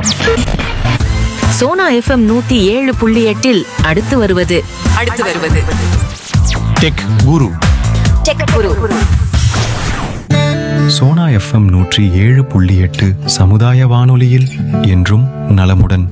Sona FM நூத்தி ஏழு புள்ளி எட்டில் அடுத்து வருவது அடுத்து வருவது tech guru tech guru Sona FM நூற்றி ஏழு புள்ளி எட்டு சமுதாய வானொலியில் என்றும் நலமுடன்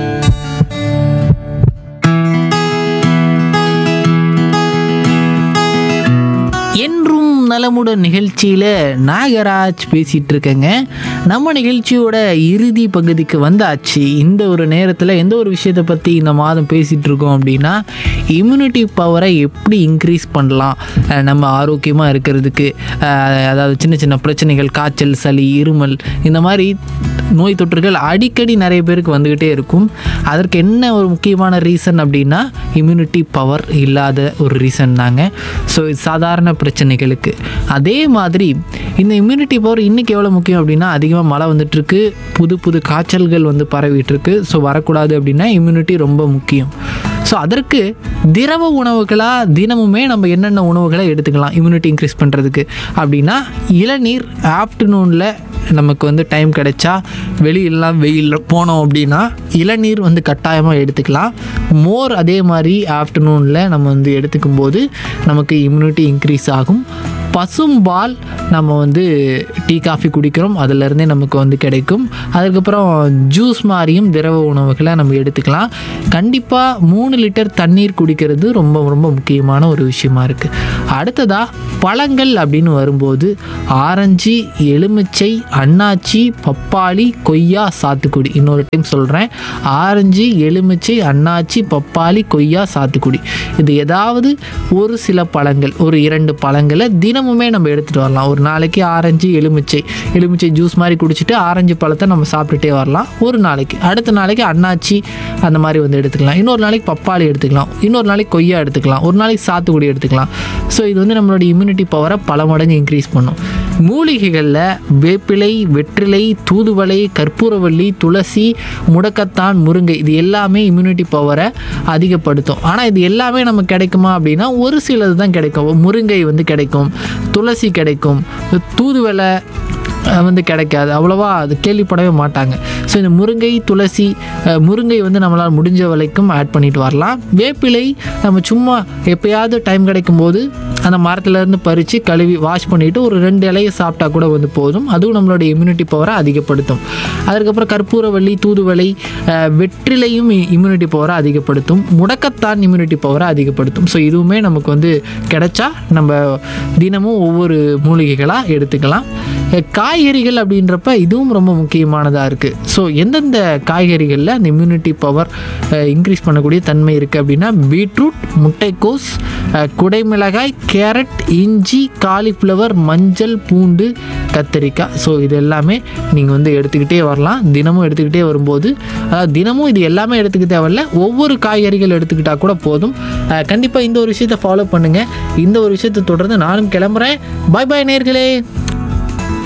என்றும் நலமுடன் நிகழ்ச்சியில் நாகராஜ் பேசிகிட்டு இருக்கேங்க நம்ம நிகழ்ச்சியோட இறுதி பகுதிக்கு வந்தாச்சு இந்த ஒரு நேரத்தில் எந்த ஒரு விஷயத்தை பற்றி இந்த மாதம் பேசிகிட்டு இருக்கோம் அப்படின்னா இம்யூனிட்டி பவரை எப்படி இன்க்ரீஸ் பண்ணலாம் அஹ் நம்ம ஆரோக்கியமாக இருக்கிறதுக்கு அஹ் அதாவது சின்ன சின்ன பிரச்சனைகள் காய்ச்சல் சளி இருமல் இந்த மாதிரி நோய் தொற்றுகள் அடிக்கடி நிறைய பேருக்கு வந்துக்கிட்டே இருக்கும் அதற்கு என்ன ஒரு முக்கியமான ரீசன் அப்படின்னா இம்யூனிட்டி பவர் இல்லாத ஒரு ரீசன் தாங்க ஸோ சாதாரண பிரச்சனைகளுக்கு அதே மாதிரி இந்த இம்யூனிட்டி பவர் இன்றைக்கி எவ்வளோ முக்கியம் அப்படின்னா அதிகமாக மழை வந்துட்டுருக்கு புது புது காய்ச்சல்கள் வந்து பரவிட்டு இருக்கு ஸோ வரக்கூடாது அப்படின்னா இம்யூனிட்டி ரொம்ப முக்கியம் ஸோ அதற்கு திரவ உணவுகளாக தினமுமே நம்ம என்னென்ன உணவுகளை எடுத்துக்கலாம் இம்யூனிட்டி இன்க்ரீஸ் பண்ணுறதுக்கு அப்படின்னா இளநீர் ஆஃப்டர்நூனில் நமக்கு வந்து டைம் கிடைச்சா வெளியிலலாம் வெயிலில் போனோம் அப்படின்னா இளநீர் வந்து கட்டாயமாக எடுத்துக்கலாம் மோர் அதே மாதிரி ஆஃப்டர்நூனில் நம்ம வந்து எடுத்துக்கும் போது நமக்கு இம்யூனிட்டி இன்க்ரீஸ் ஆகும் பசும்பால் நம்ம வந்து டீ காஃபி குடிக்கிறோம் அதிலிருந்தே நமக்கு வந்து கிடைக்கும் அதுக்கப்புறம் ஜூஸ் மாதிரியும் திரவ உணவுகளை நம்ம எடுத்துக்கலாம் கண்டிப்பாக மூணு லிட்டர் தண்ணீர் குடிக்கிறது ரொம்ப ரொம்ப முக்கியமான ஒரு விஷயமா இருக்குது அடுத்ததாக பழங்கள் அப்படின்னு வரும்போது ஆரஞ்சு எலுமிச்சை அன்னாச்சி பப்பாளி கொய்யா சாத்துக்குடி இன்னொரு டைம் சொல்கிறேன் ஆரஞ்சு எலுமிச்சை அன்னாச்சி பப்பாளி கொய்யா சாத்துக்குடி இது ஏதாவது ஒரு சில பழங்கள் ஒரு இரண்டு பழங்களை தினமுமே நம்ம எடுத்துகிட்டு வரலாம் ஒரு நாளைக்கு ஆரஞ்சு எலுமிச்சை எலுமிச்சை ஜூஸ் மாதிரி குடிச்சிட்டு ஆரஞ்சு பழத்தை நம்ம சாப்பிட்டுட்டே வரலாம் ஒரு நாளைக்கு அடுத்த நாளைக்கு அன்னாச்சி அந்த மாதிரி வந்து எடுத்துக்கலாம் இன்னொரு நாளைக்கு பப்பாளி எடுத்துக்கலாம் இன்னொரு நாளைக்கு கொய்யா எடுத்துக்கலாம் ஒரு நாளைக்கு சாத்துக்குடி எடுத்துக்கலாம் ஸோ இது வந்து நம்மளோட இம்யூனிட்டி பவரை பல மடங்கு இன்க்ரீஸ் பண்ணும் மூலிகைகளில் வேப்பிலை வெற்றிலை தூதுவளை கற்பூரவள்ளி துளசி முடக்கத்தான் முருங்கை இது எல்லாமே இம்யூனிட்டி பவரை அதிகப்படுத்தும் ஆனால் இது எல்லாமே நமக்கு கிடைக்குமா அப்படின்னா ஒரு சிலது தான் கிடைக்கும் முருங்கை வந்து கிடைக்கும் துளசி கிடைக்கும் தூதுவளை அஹ், வந்து கிடைக்காது அவ்வளோவா அது கேள்விப்படவே மாட்டாங்க ஸோ இந்த முருங்கை துளசி அஹ், முருங்கை வந்து நம்மளால் முடிஞ்ச வரைக்கும் ஆட் பண்ணிட்டு வரலாம் வேப்பிலை நம்ம சும்மா எப்பயாவது டைம் கிடைக்கும்போது அந்த மரத்துலேருந்து பறித்து கழுவி வாஷ் பண்ணிவிட்டு ஒரு ரெண்டு இலையை சாப்பிட்டா கூட வந்து போதும் அதுவும் நம்மளோட இம்யூனிட்டி பவரை அதிகப்படுத்தும் அதுக்கப்புறம் கற்பூரவள்ளி தூதுவளை அஹ், வெற்றிலையும் இம்யூனிட்டி பவரை அதிகப்படுத்தும் முடக்கத்தான் இம்யூனிட்டி பவரை அதிகப்படுத்தும் ஸோ இதுவுமே நமக்கு வந்து கிடைச்சா நம்ம தினமும் ஒவ்வொரு மூலிகைகளாக எடுத்துக்கலாம் அஹ், காய்கறிகள் அப்படின்றப்ப இதுவும் ரொம்ப முக்கியமானதாக இருக்குது ஸோ எந்தெந்த காய்கறிகளில் அந்த இம்யூனிட்டி பவர் இன்க்ரீஸ் பண்ணக்கூடிய தன்மை இருக்குது அப்படின்னா பீட்ரூட் முட்டைக்கோஸ் அஹ், குடைமிளகாய் கேரட் இஞ்சி காலிஃப்ளவர் மஞ்சள் பூண்டு கத்திரிக்காய் ஸோ இது எல்லாமே நீங்கள் வந்து எடுத்துக்கிட்டே வரலாம் தினமும் எடுத்துக்கிட்டே வரும்போது அதாவது தினமும் இது எல்லாமே எடுத்துக்க தேவையில்ல ஒவ்வொரு காய்கறிகள் எடுத்துக்கிட்டால் கூட போதும் கண்டிப்பாக இந்த ஒரு விஷயத்தை ஃபாலோ பண்ணுங்கள் இந்த ஒரு விஷயத்தை தொடர்ந்து நானும் கிளம்புறேன் பாய் பாய் நேர்களே